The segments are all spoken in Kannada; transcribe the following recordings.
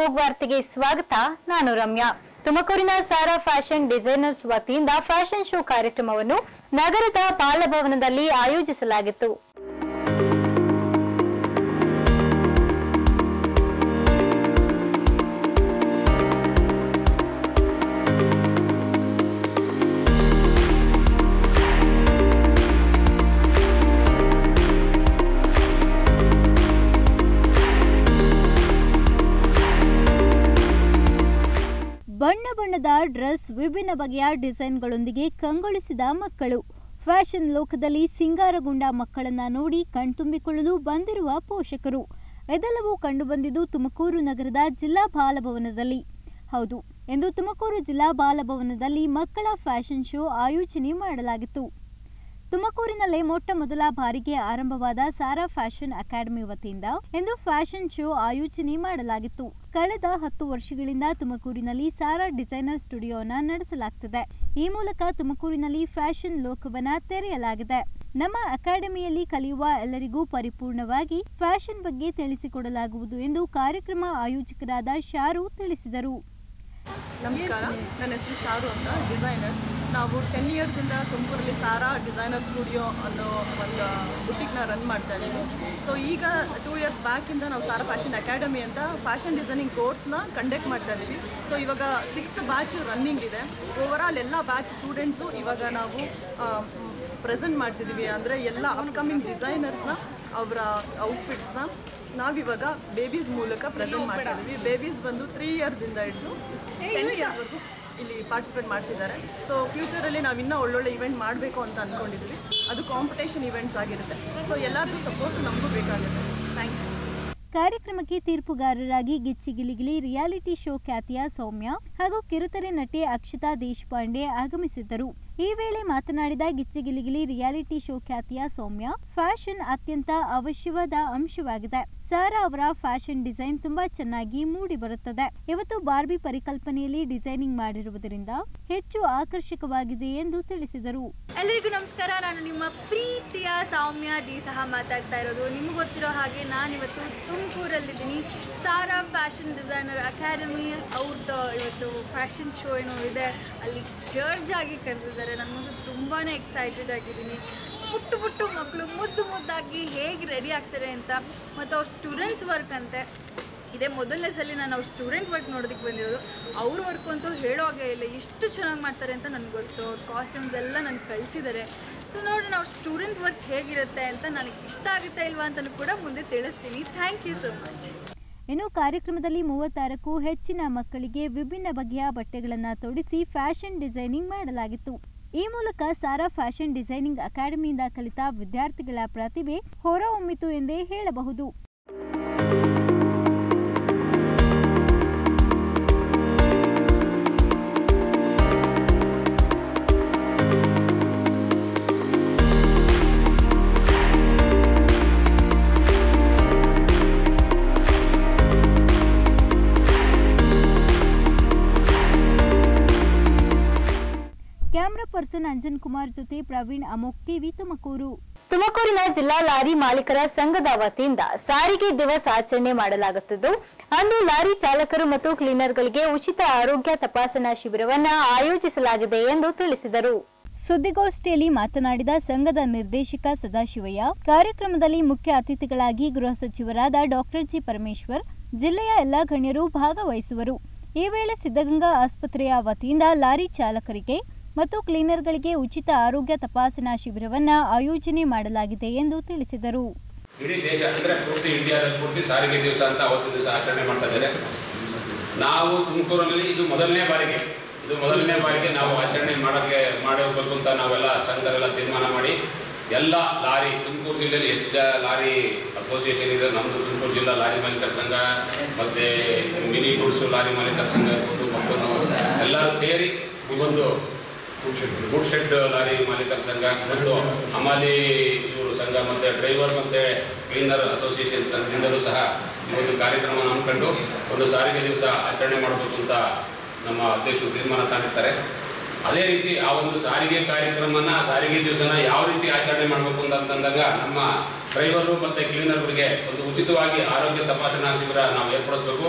ಅಮೋಘ್ ವಾರ್ತೆಗೆ ಸ್ವಾಗತ ನಾನು ರಮ್ಯಾ ತುಮಕೂರಿನ ಸಾರಾ ಫ್ಯಾಷನ್ ಡಿಸೈನರ್ಸ್ ವತಿಯಿಂದ ಫ್ಯಾಷನ್ ಶೋ ಕಾರ್ಯಕ್ರಮವನ್ನು ನಗರದ ಬಾಲಭವನದಲ್ಲಿ ಆಯೋಜಿಸಲಾಗಿತ್ತು ಬಣ್ಣ ಬಣ್ಣದ ಡ್ರೆಸ್ ವಿಭಿನ್ನ ಬಗೆಯ ಡಿಸೈನ್ಗಳೊಂದಿಗೆ ಕಂಗೊಳಿಸಿದ ಮಕ್ಕಳು ಫ್ಯಾಷನ್ ಲೋಕದಲ್ಲಿ ಸಿಂಗಾರಗೊಂಡ ಮಕ್ಕಳನ್ನ ನೋಡಿ ಕಣ್ತುಂಬಿಕೊಳ್ಳಲು ಬಂದಿರುವ ಪೋಷಕರು ಇದೆಲ್ಲವೂ ಕಂಡುಬಂದಿದ್ದು ತುಮಕೂರು ನಗರದ ಜಿಲ್ಲಾ ಬಾಲಭವನದಲ್ಲಿ ಹೌದು ಎಂದು ತುಮಕೂರು ಜಿಲ್ಲಾ ಬಾಲಭವನದಲ್ಲಿ ಮಕ್ಕಳ ಫ್ಯಾಷನ್ ಶೋ ಆಯೋಜನೆ ಮಾಡಲಾಗಿತ್ತು ತುಮಕೂರಿನಲ್ಲೇ ಮೊಟ್ಟ ಮೊದಲ ಬಾರಿಗೆ ಆರಂಭವಾದ ಸಾರಾ ಫ್ಯಾಷನ್ ಅಕಾಡೆಮಿ ವತಿಯಿಂದ ಇಂದು ಫ್ಯಾಷನ್ ಶೋ ಆಯೋಜನೆ ಮಾಡಲಾಗಿತ್ತು ಕಳೆದ ಹತ್ತು ವರ್ಷಗಳಿಂದ ತುಮಕೂರಿನಲ್ಲಿ ಸಾರಾ ಡಿಸೈನರ್ ಸ್ಟುಡಿಯೋನ ನಡೆಸಲಾಗ್ತಿದೆ ಈ ಮೂಲಕ ತುಮಕೂರಿನಲ್ಲಿ ಫ್ಯಾಷನ್ ಲೋಕವನ್ನ ತೆರೆಯಲಾಗಿದೆ ನಮ್ಮ ಅಕಾಡೆಮಿಯಲ್ಲಿ ಕಲಿಯುವ ಎಲ್ಲರಿಗೂ ಪರಿಪೂರ್ಣವಾಗಿ ಫ್ಯಾಷನ್ ಬಗ್ಗೆ ತಿಳಿಸಿಕೊಡಲಾಗುವುದು ಎಂದು ಕಾರ್ಯಕ್ರಮ ಆಯೋಜಕರಾದ ಶಾರು ತಿಳಿಸಿದರು ನಮಸ್ಕಾರ ನನ್ನ ಹೆಸರು ಶಾರು ಅಂತ ಡಿಸೈನರ್ ನಾವು ಟೆನ್ ಇಯರ್ಸಿಂದ ತುಮಕೂರಲ್ಲಿ ಸಾರಾ ಡಿಸೈನರ್ ಸ್ಟುಡಿಯೋ ಅನ್ನೋ ಒಂದು ಬುಟಿಕ್ನ ರನ್ ಮಾಡ್ತಾ ಇದ್ದೀವಿ ಸೊ ಈಗ ಟೂ ಇಯರ್ಸ್ ಬ್ಯಾಕಿಂದ ನಾವು ಸಾರಾ ಫ್ಯಾಷನ್ ಅಕಾಡೆಮಿ ಅಂತ ಫ್ಯಾಷನ್ ಡಿಸೈನಿಂಗ್ ಕೋರ್ಸ್ನ ಕಂಡಕ್ಟ್ ಮಾಡ್ತಾ ಇದ್ದೀವಿ ಸೊ ಇವಾಗ ಸಿಕ್ಸ್ತ್ ಬ್ಯಾಚ್ ರನ್ನಿಂಗ್ ಇದೆ ಓವರಾಲ್ ಎಲ್ಲ ಬ್ಯಾಚ್ ಸ್ಟೂಡೆಂಟ್ಸು ಇವಾಗ ನಾವು ಪ್ರೆಸೆಂಟ್ ಮಾಡ್ತಿದ್ದೀವಿ ಅಂದರೆ ಎಲ್ಲ ಅಪ್ಕಮಿಂಗ್ ಡಿಸೈನರ್ಸ್ನ ಅವರ ಔಟ್ಫಿಟ್ಸ್ನ ನಾವಿವಾಗ ಬೇಬೀಸ್ ಮೂಲಕ ಪ್ರೆಸೆಂಟ್ ಮಾಡ್ತಾ ಇದ್ದೀವಿ ಬೇಬೀಸ್ ಬಂದು ತ್ರೀ ಇಯರ್ಸಿಂದ ಹಿಡಿದು ಟೆನ್ ಇಯರ್ಸ್ವರೆಗೂ ಇಲ್ಲಿ ಪಾರ್ಟಿಸಿಪೇಟ್ ಮಾಡ್ತಿದ್ದಾರೆ ಸೊ ಫ್ಯೂಚರಲ್ಲಿ ನಾವು ಇನ್ನೂ ಒಳ್ಳೊಳ್ಳೆ ಇವೆಂಟ್ ಮಾಡಬೇಕು ಅಂತ ಅಂದ್ಕೊಂಡಿದ್ದೀವಿ ಅದು ಕಾಂಪಿಟೇಷನ್ ಇವೆಂಟ್ಸ್ ಆಗಿರುತ್ತೆ ಸೊ ಎಲ್ಲರಿಗೂ ಸಪೋರ್ಟ್ ನಮಗೂ ಬೇಕಾಗುತ್ತೆ ಥ್ಯಾಂಕ್ ಯು ಕಾರ್ಯಕ್ರಮಕ್ಕೆ ತೀರ್ಪುಗಾರರಾಗಿ ಗಿಚ್ಚಿ ಗಿಲಿಗಿಲಿ ರಿಯಾಲಿಟಿ ಶೋ ಖ್ಯಾತಿಯ ಸೌಮ್ಯ ಹಾಗೂ ಕಿರುತೆರೆ ನಟಿ ಅಕ್ಷತಾ ದೇಶಪಾಂಡೆ ಆಗಮಿಸಿದ್ದರು ಈ ವೇಳೆ ಮಾತನಾಡಿದ ಗಿಚ್ಚಿ ಗಿಲಿಗಿಲಿ ರಿಯಾಲಿಟಿ ಶೋ ಖ್ಯಾತಿಯ ಸೌಮ್ಯ ಫ್ಯಾಷನ್ ಅತ್ಯಂತ ಅವಶ್ಯವಾದ ಅಂಶವಾಗಿದೆ ಸಾರಾ ಅವರ ಫ್ಯಾಷನ್ ಡಿಸೈನ್ ತುಂಬಾ ಚೆನ್ನಾಗಿ ಮೂಡಿ ಬರುತ್ತದೆ ಇವತ್ತು ಬಾರ್ಬಿ ಪರಿಕಲ್ಪನೆಯಲ್ಲಿ ಡಿಸೈನಿಂಗ್ ಮಾಡಿರುವುದರಿಂದ ಹೆಚ್ಚು ಆಕರ್ಷಕವಾಗಿದೆ ಎಂದು ತಿಳಿಸಿದರು ಎಲ್ಲರಿಗೂ ನಮಸ್ಕಾರ ನಾನು ನಿಮ್ಮ ಪ್ರೀತಿಯ ಸೌಮ್ಯ ಡಿ ಸಹ ಮಾತಾಡ್ತಾ ಇರೋದು ನಿಮ್ಗೆ ಗೊತ್ತಿರೋ ಹಾಗೆ ನಾನಿವತ್ತು ತುಮಕೂರಲ್ಲಿದ್ದೀನಿ ಸಾರಾ ಫ್ಯಾಷನ್ ಡಿಸೈನರ್ ಅಕಾಡೆಮಿ ಅವ್ರದ್ದು ಇವತ್ತು ಫ್ಯಾಷನ್ ಶೋ ಏನೋ ಇದೆ ಅಲ್ಲಿ ಜಡ್ಜ್ ಆಗಿ ಕರೆದಿದ್ದಾರೆ ನನಗಂತೂ ತುಂಬಾ ಎಕ್ಸೈಟೆಡ್ ಆಗಿದ್ದೀನಿ ಪುಟ್ಟು ಪುಟ್ಟು ಮಕ್ಕಳು ಮುದ್ದು ಮುದ್ದಾಗಿ ಹೇಗೆ ರೆಡಿ ಆಗ್ತಾರೆ ಅಂತ ಮತ್ತು ಅವ್ರ ಸ್ಟೂಡೆಂಟ್ಸ್ ವರ್ಕ್ ಅಂತೆ ಇದೇ ಮೊದಲನೇ ಸಲ ನಾನು ಅವ್ರ ಸ್ಟೂಡೆಂಟ್ ವರ್ಕ್ ನೋಡೋದಕ್ಕೆ ಬಂದಿರೋದು ಅವ್ರ ವರ್ಕ್ ಅಂತೂ ಹೇಳೋ ಹಾಗೆ ಇಲ್ಲ ಎಷ್ಟು ಚೆನ್ನಾಗಿ ಮಾಡ್ತಾರೆ ಅಂತ ನನಗೆ ಗೊತ್ತು ಅವ್ರ ಕಾಸ್ಟ್ಯೂಮ್ಸ್ ಎಲ್ಲ ನನಗೆ ಕಳಿಸಿದ್ದಾರೆ ಸೊ ನೋಡೋಣ ಅವ್ರ ಸ್ಟೂಡೆಂಟ್ ವರ್ಕ್ ಹೇಗಿರುತ್ತೆ ಅಂತ ನನಗೆ ಇಷ್ಟ ಆಗುತ್ತಾ ಇಲ್ವಾ ಅಂತಲೂ ಕೂಡ ಮುಂದೆ ತಿಳಿಸ್ತೀನಿ ಥ್ಯಾಂಕ್ ಯು ಸೊ ಮಚ್ ಇನ್ನು ಕಾರ್ಯಕ್ರಮದಲ್ಲಿ ಮೂವತ್ತಾರಕ್ಕೂ ಹೆಚ್ಚಿನ ಮಕ್ಕಳಿಗೆ ವಿಭಿನ್ನ ಬಗೆಯ ಬಟ್ಟೆಗಳನ್ನು ತೊಡಿಸಿ ಫ್ಯಾಷನ್ ಡಿಸೈನಿಂಗ್ ಮಾಡಲಾಗಿತ್ತು ಈ ಮೂಲಕ ಸಾರಾ ಫ್ಯಾಷನ್ ಡಿಸೈನಿಂಗ್ ಅಕಾಡೆಮಿಯಿಂದ ಕಲಿತ ವಿದ್ಯಾರ್ಥಿಗಳ ಪ್ರತಿಭೆ ಹೊರಹೊಮ್ಮಿತು ಎಂದೇ ಹೇಳಬಹುದು ಕ್ಯಾಮ್ರಾ ಪರ್ಸನ್ ಅಂಜನ್ ಕುಮಾರ್ ಜೊತೆ ಪ್ರವೀಣ್ ಅಮೋಕ್ ಟಿವಿ ತುಮಕೂರು ತುಮಕೂರಿನ ಜಿಲ್ಲಾ ಲಾರಿ ಮಾಲೀಕರ ಸಂಘದ ವತಿಯಿಂದ ಸಾರಿಗೆ ದಿವಸ ಆಚರಣೆ ಮಾಡಲಾಗುತ್ತಿದ್ದು ಅಂದು ಲಾರಿ ಚಾಲಕರು ಮತ್ತು ಕ್ಲೀನರ್ಗಳಿಗೆ ಉಚಿತ ಆರೋಗ್ಯ ತಪಾಸಣಾ ಶಿಬಿರವನ್ನ ಆಯೋಜಿಸಲಾಗಿದೆ ಎಂದು ತಿಳಿಸಿದರು ಸುದ್ದಿಗೋಷ್ಠಿಯಲ್ಲಿ ಮಾತನಾಡಿದ ಸಂಘದ ನಿರ್ದೇಶಕ ಸದಾಶಿವಯ್ಯ ಕಾರ್ಯಕ್ರಮದಲ್ಲಿ ಮುಖ್ಯ ಅತಿಥಿಗಳಾಗಿ ಗೃಹ ಸಚಿವರಾದ ಡಾಕ್ಟರ್ ಜಿ ಪರಮೇಶ್ವರ್ ಜಿಲ್ಲೆಯ ಎಲ್ಲಾ ಗಣ್ಯರು ಭಾಗವಹಿಸುವರು ಈ ವೇಳೆ ಸಿದ್ಧಗಂಗಾ ಆಸ್ಪತ್ರೆಯ ವತಿಯಿಂದ ಲಾರಿ ಚಾಲಕರಿಗೆ ಮತ್ತು ಕ್ಲೀನರ್ಗಳಿಗೆ ಉಚಿತ ಆರೋಗ್ಯ ತಪಾಸಣಾ ಶಿಬಿರವನ್ನ ಆಯೋಜನೆ ಮಾಡಲಾಗಿದೆ ಎಂದು ತಿಳಿಸಿದರು ಇಡೀ ದೇಶ ಅಂದರೆ ಪೂರ್ತಿ ಇಂಡಿಯಾದಲ್ಲಿ ಪೂರ್ತಿ ಸಾರಿಗೆ ದಿವಸ ಅಂತ ಅವತ್ತು ದಿವಸ ಆಚರಣೆ ಮಾಡ್ತಾ ಇದ್ದಾರೆ ನಾವು ತುಮಕೂರಿನಲ್ಲಿ ಇದು ಮೊದಲನೇ ಬಾರಿಗೆ ಇದು ಮೊದಲನೇ ಬಾರಿಗೆ ನಾವು ಆಚರಣೆ ಮಾಡೋಕ್ಕೆ ಮಾಡಬೇಕು ಅಂತ ನಾವೆಲ್ಲ ಸಂಘರೆಲ್ಲ ತೀರ್ಮಾನ ಮಾಡಿ ಎಲ್ಲ ಲಾರಿ ತುಮಕೂರು ಜಿಲ್ಲೆಯಲ್ಲಿ ಎಷ್ಟು ಜ ಲಾರಿ ಅಸೋಸಿಯೇಷನ್ ಇದೆ ನಮ್ಮದು ತುಮಕೂರು ಜಿಲ್ಲಾ ಲಾರಿ ಮಾಲೀಕರ ಸಂಘ ಮತ್ತು ಮಿನಿ ಗುಡ್ಸು ಲಾರಿ ಮಾಲೀಕರ ಸಂಘ ಇರ್ಬೋದು ಮತ್ತು ನಾವು ಎಲ್ಲರೂ ಸೇರಿ ಈ ಒಂದು ಗುಡ್ ಶೆಡ್ ಲಾರಿ ಮಾಲೀಕರ ಸಂಘ ಮತ್ತು ಹಮಾಲಿ ಇವರು ಸಂಘ ಮತ್ತು ಡ್ರೈವರ್ ಮತ್ತು ಕ್ಲೀನರ್ ಅಸೋಸಿಯೇಷನ್ ಸಂಘದಿಂದಲೂ ಸಹ ಈ ಒಂದು ಕಾರ್ಯಕ್ರಮವನ್ನು ಹಮ್ಮಿಕೊಂಡು ಒಂದು ಸಾರಿಗೆ ದಿವಸ ಆಚರಣೆ ಮಾಡಬೇಕು ಅಂತ ನಮ್ಮ ಅಧ್ಯಕ್ಷರು ತೀರ್ಮಾನ ತಗೊಂಡಿರ್ತಾರೆ ಅದೇ ರೀತಿ ಆ ಒಂದು ಸಾರಿಗೆ ಕಾರ್ಯಕ್ರಮನ ಸಾರಿಗೆ ದಿವಸನ ಯಾವ ರೀತಿ ಆಚರಣೆ ಮಾಡಬೇಕು ಅಂತ ಅಂತಂದಾಗ ನಮ್ಮ ಡ್ರೈವರು ಮತ್ತು ಕ್ಲೀನರ್ಗಳಿಗೆ ಒಂದು ಉಚಿತವಾಗಿ ಆರೋಗ್ಯ ತಪಾಸಣಾ ಶಿಬಿರ ನಾವು ಏರ್ಪಡಿಸಬೇಕು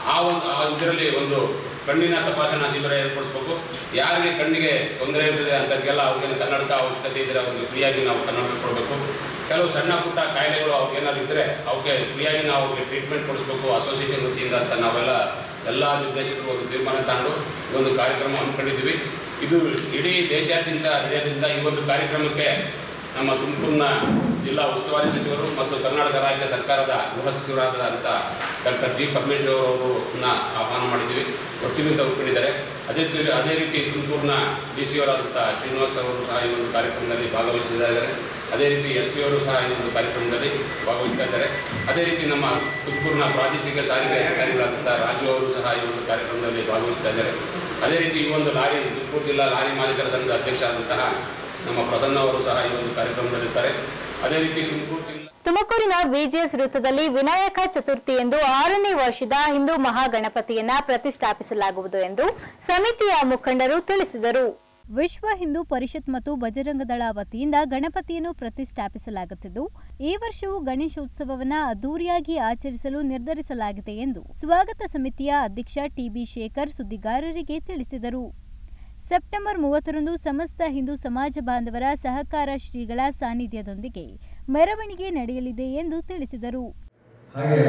ಆ ಒಂದು ಆ ಇದರಲ್ಲಿ ಒಂದು ಕಣ್ಣಿನ ತಪಾಸಣಾ ಶಿಬಿರ ಏರ್ಪಡಿಸ್ಬೇಕು ಯಾರಿಗೆ ಕಣ್ಣಿಗೆ ತೊಂದರೆ ಇರ್ತದೆ ಅಂತಕ್ಕೆಲ್ಲ ಅವ್ರಿಗೆ ಕನ್ನಡಕ ಅವಶ್ಯಕತೆ ಇದ್ದರೆ ಅವ್ರಿಗೆ ಫ್ರೀಯಾಗಿ ನಾವು ಕನ್ನಡಕ ಕೊಡಬೇಕು ಕೆಲವು ಸಣ್ಣ ಪುಟ್ಟ ಕಾಯಿಲೆಗಳು ಅವ್ರಿಗೆ ಏನಾದ್ರು ಇದ್ದರೆ ಅವಕ್ಕೆ ಫ್ರೀಯಾಗಿ ನಾವು ಅವ್ರಿಗೆ ಟ್ರೀಟ್ಮೆಂಟ್ ಕೊಡಿಸ್ಬೇಕು ಅಸೋಸಿಯೇಷನ್ ವತಿಯಿಂದ ಅಂತ ನಾವೆಲ್ಲ ಎಲ್ಲ ನಿರ್ದೇಶಕರು ಒಂದು ತೀರ್ಮಾನ ತಗೊಂಡು ಈ ಒಂದು ಕಾರ್ಯಕ್ರಮ ಹಮ್ಮಿಕೊಂಡಿದ್ದೀವಿ ಇದು ಇಡೀ ದೇಶಾದ್ಯಂತ ನಡೆಯೋದ್ರಿಂದ ಈ ಒಂದು ಕಾರ್ಯಕ್ರಮಕ್ಕೆ ನಮ್ಮ ತುಮಕೂರಿನ ಜಿಲ್ಲಾ ಉಸ್ತುವಾರಿ ಸಚಿವರು ಮತ್ತು ಕರ್ನಾಟಕ ರಾಜ್ಯ ಸರ್ಕಾರದ ಗೃಹ ಸಚಿವರಾದಂಥ ಡಾಕ್ಟರ್ ಜಿ ಪರಮೇಶ್ವರ್ ಅವರನ್ನ ಆಹ್ವಾನ ಮಾಡಿದ್ದೀವಿ ಒಟ್ಟಿನಿಂದ ಒಪ್ಪಿಕೊಂಡಿದ್ದಾರೆ ಅದೇ ತಿ- ಅದೇ ರೀತಿ ತುಮಕೂರಿನ ಡಿ ಸಿ ಅವರಾದಂಥ ಶ್ರೀನಿವಾಸ್ ಅವರು ಸಹ ಈ ಒಂದು ಕಾರ್ಯಕ್ರಮದಲ್ಲಿ ಭಾಗವಹಿಸಿದ್ದಾರೆ ಅದೇ ರೀತಿ ಎಸ್ ಪಿ ಅವರು ಸಹ ಈ ಒಂದು ಕಾರ್ಯಕ್ರಮದಲ್ಲಿ ಭಾಗವಹಿಸ್ತಾ ಇದ್ದಾರೆ ಅದೇ ರೀತಿ ನಮ್ಮ ತುಮಕೂರಿನ ಪ್ರಾದೇಶಿಕ ಸಾರಿಗೆ ಅಧಿಕಾರಿಗಳಾದಂಥ ರಾಜು ಅವರು ಸಹ ಈ ಒಂದು ಕಾರ್ಯಕ್ರಮದಲ್ಲಿ ಭಾಗವಹಿಸ್ತಾ ಇದ್ದಾರೆ ಅದೇ ರೀತಿ ಈ ಒಂದು ಲಾರಿ ತುಮಕೂರು ಜಿಲ್ಲಾ ಲಾರಿ ಮಾಲೀಕರ ಸಂಘದ ಅಧ್ಯಕ್ಷ ಆದಂತಹ ನಮ್ಮ ಪ್ರಸನ್ನ ಅವರು ಸಹ ಈ ಒಂದು ಕಾರ್ಯಕ್ರಮದಲ್ಲಿರ್ತಾರೆ ಅದೇ ರೀತಿ ತುಮಕೂರು ಜಿಲ್ಲಾ ತುಮಕೂರಿನ ವಿಜಿಎಸ್ ವೃತ್ತದಲ್ಲಿ ವಿನಾಯಕ ಚತುರ್ಥಿ ಎಂದು ಆರನೇ ವರ್ಷದ ಹಿಂದೂ ಮಹಾಗಣಪತಿಯನ್ನ ಪ್ರತಿಷ್ಠಾಪಿಸಲಾಗುವುದು ಎಂದು ಸಮಿತಿಯ ಮುಖಂಡರು ತಿಳಿಸಿದರು ವಿಶ್ವ ಹಿಂದೂ ಪರಿಷತ್ ಮತ್ತು ಬಜರಂಗದಳ ವತಿಯಿಂದ ಗಣಪತಿಯನ್ನು ಪ್ರತಿಷ್ಠಾಪಿಸಲಾಗುತ್ತಿದ್ದು ಈ ವರ್ಷವೂ ಗಣೇಶೋತ್ಸವವನ್ನ ಅದ್ದೂರಿಯಾಗಿ ಆಚರಿಸಲು ನಿರ್ಧರಿಸಲಾಗಿದೆ ಎಂದು ಸ್ವಾಗತ ಸಮಿತಿಯ ಅಧ್ಯಕ್ಷ ಟಿಬಿ ಶೇಖರ್ ಸುದ್ದಿಗಾರರಿಗೆ ತಿಳಿಸಿದರು ಸೆಪ್ಟೆಂಬರ್ ಮೂವತ್ತರಂದು ಸಮಸ್ತ ಹಿಂದೂ ಸಮಾಜ ಬಾಂಧವರ ಸಹಕಾರ ಶ್ರೀಗಳ ಸಾನ್ನಿಧ್ಯದೊಂದಿಗೆ ಮೆರವಣಿಗೆ ನಡೆಯಲಿದೆ ಎಂದು ತಿಳಿಸಿದರು ಹಾಗೆ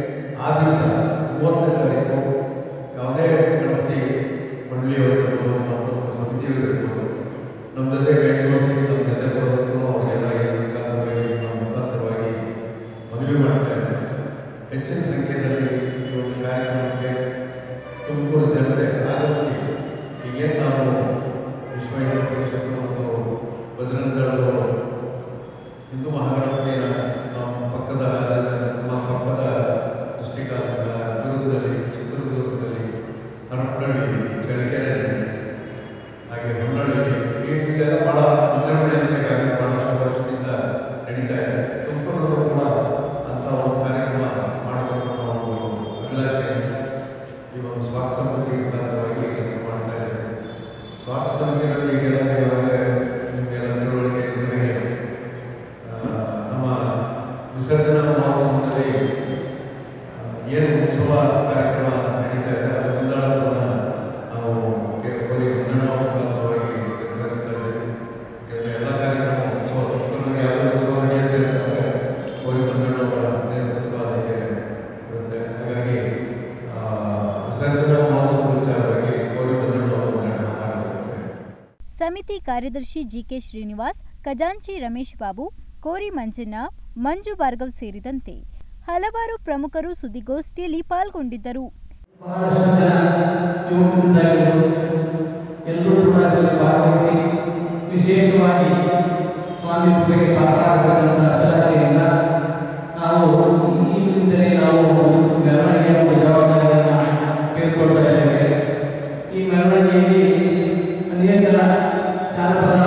ಆ ದಿವಸ ಮೂವತ್ತನೇ ತಾರೀಕು ಯಾವುದೇ ಗಣಪತಿ ಮಂಡಳಿಯವರಿರ್ಬೋದು ಮತ್ತು ಸಮಿತಿಯವರಿರ್ಬೋದು ನಮ್ಮ ಜೊತೆ ಕೈಗೂಡಿಸಿ ನಮ್ಮ ಜೊತೆ ಬರೋದಕ್ಕೂ ಅವರಿಗೆಲ್ಲ ಈ ಮುಖಾಂತರವಾಗಿ ನಮ್ಮ ಮುಖಾಂತರವಾಗಿ ಮನವಿ ಮಾಡ್ತಾ ಇದ್ದಾರೆ ಹೆಚ್ಚಿನ ಸಂಖ್ಯೆಯಲ್ಲಿ ಈ ಒಂದು ಕಾರ್ಯಕ್ರಮಕ್ಕೆ ತುಮಕೂರು ಜನತೆ ಆಗಮಿಸಿ ಈಗೇನು ನಾವು ವಿಶ್ವ ಹಿಂದೂ ಪರಿಷತ್ತು ಮತ್ತು ಬಜರಂಗದಳದವರು ಹಿಂದೂ ಮಹಾಗಣಪತಿಯ ನಮ್ಮ ಪಕ್ಕದ ರಾಜ್ಯದ ನಮ್ಮ ಪಕ್ಕದ ಡಿಸ್ಟಿಕ್ ಆದ ದುರ್ಗದಲ್ಲಿ ಚಿತ್ರದುರ್ಗದಲ್ಲಿ ಹರಪನಹಳ್ಳಿ ಚಳ್ಳಕೆರೆಯಲ್ಲಿ ಹಾಗೆ ಹೊನ್ನಳ್ಳಿಯಲ್ಲಿ ಈ ರೀತಿಯೆಲ್ಲ ಭಾಳ ವಿಜೃಂಭಣೆಯಿಂದ ಈಗಾಗಲೇ ಭಾಳಷ್ಟು ವರ್ಷದಿಂದ ನಡೀತಾ ಇದೆ ತುಮಕೂರಿನವರು ಕೂಡ ಅಂಥ ಒಂದು ಕಾರ್ಯಕ್ರಮ ಮಾಡಬೇಕು ಅನ್ನೋ ಒಂದು ಅಭಿಲಾಷೆಯಿಂದ ಈ ಒಂದು ಸ್ವಾಕ ಸಮಿತಿ ಮುಖಾಂತರವಾಗಿ ಕೆಲಸ ಮಾಡ್ತಾ ಇದ್ದಾರೆ ಸ್ವಾಕ ಸಮಿತಿಗಳಲ್ಲಿ ಈಗೆಲ್ಲ ಈಗಾಗಲೇ ನಿಮಗೆಲ್ಲ ತಿಳುವಳಿಕೆ ಇದ್ದರೆ ಆ, ನಮ್ಮ ವಿಸರ್ಜನಾ ಮಹೋತ್ಸವದಲ್ಲಿ ಆ, ಏನು ಉತ್ಸವ ಕಾರ್ಯಕ್ರಮ ನಡೀತಾ ಇದೆ ಅದರ ಮುಂದಾಳತ್ವವನ್ನು ನಾವು ಕೆ- ಕೋರಿ ಮನ್ನಣ ಮುಖಾಂತರವಾಗಿ ನಿರ್ವಹಿಸ್ತಾ ಇದ್ದೇವೆ ಯಾಕಂದರೆ ಎಲ್ಲ ಕಾರ್ಯಕ್ರಮ ಉತ್ಸವ ತುಮಕೂರಿನಲ್ಲಿ ಯಾವುದೇ ಉತ್ಸವ ನಡೆಯುತ್ತೆ ಅಂತಂದರೆ ಕೋರಿ ಮನ್ನಣ್ಣವರ ನೇತೃತ್ವ ಅದಕ್ಕೆ ಇರುತ್ತೆ ಹಾಗಾಗಿ ಆ, ವಿಸರ್ಜನಾ ಮಹೋತ್ಸವ ವಿಚಾರವಾಗಿ ಕೋರಿ ಮನ್ನಣ್ಣವರು ಮಾತಾಡಬೇಕು ಸಮಿತಿ ಕಾರ್ಯದರ್ಶಿ ಜಿಕೆ ಶ್ರೀನಿವಾಸ್ ಖಜಾಂಚಿ ರಮೇಶ್ ಬಾಬು ಕೋರಿ ಮಂಜಣ್ಣ ಮಂಜು ಭಾರ್ಗವ್ ಸೇರಿದಂತೆ ಹಲವಾರು ಪ್ರಮುಖರು ಸುದ್ದಿಗೋಷ್ಠಿಯಲ್ಲಿ ಪಾಲ್ಗೊಂಡಿದ್ದರು ಬಹಳಷ್ಟು ಜನ ಯುವಕರಿದ್ದಾಗಿರು ಎಲ್ಲರೂ ಕೂಡ ಅದರಲ್ಲಿ ಭಾಗವಹಿಸಿ ವಿಶೇಷವಾಗಿ ಸ್ವಾಮಿ ಕೃಪೆಗೆ ಪಾತ್ರರಾಗಬೇಕಂತ ಅಭಿಲಾಷೆಯಿಂದ ನಾವು ಈಗಿನಿಂದಲೇ ನಾವು ಒಂದು ಮೆರವಣಿಗೆ ಒಂದು ಜವಾಬ್ದಾರಿಯನ್ನು ತೆಗೆದುಕೊಳ್ತಾ ಇದ್ದೇವೆ ಈ ಮೆರವಣಿಗೆಯಲ್ಲಿ ಅನೇಕ ಜಾನಪದ